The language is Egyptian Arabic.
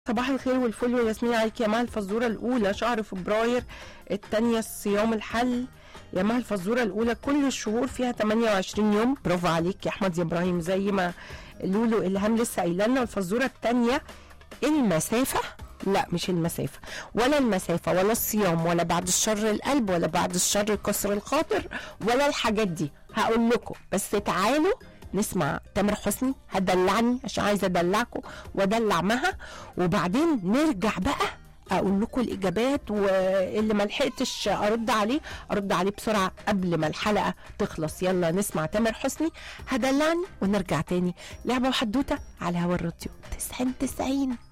صباح الخير والفل والياسمين عليك يا مها الفزوره الاولى شهر فبراير الثانيه الصيام الحل يا مها الفزوره الاولى كل الشهور فيها 28 يوم برافو عليك يا احمد يا ابراهيم زي ما لولو الهام لسه قايله لنا الفزوره الثانيه المسافه لا مش المسافة ولا المسافة ولا الصيام ولا بعد الشر القلب ولا بعد الشر كسر الخاطر ولا الحاجات دي هقول لكم بس تعالوا نسمع تامر حسني هدلعني عشان عايزه ادلعكم وادلع مها وبعدين نرجع بقى اقول لكم الاجابات واللي ما لحقتش ارد عليه ارد عليه بسرعه قبل ما الحلقه تخلص يلا نسمع تامر حسني هدلعني ونرجع تاني لعبه وحدوته على هوا الراديو 90 90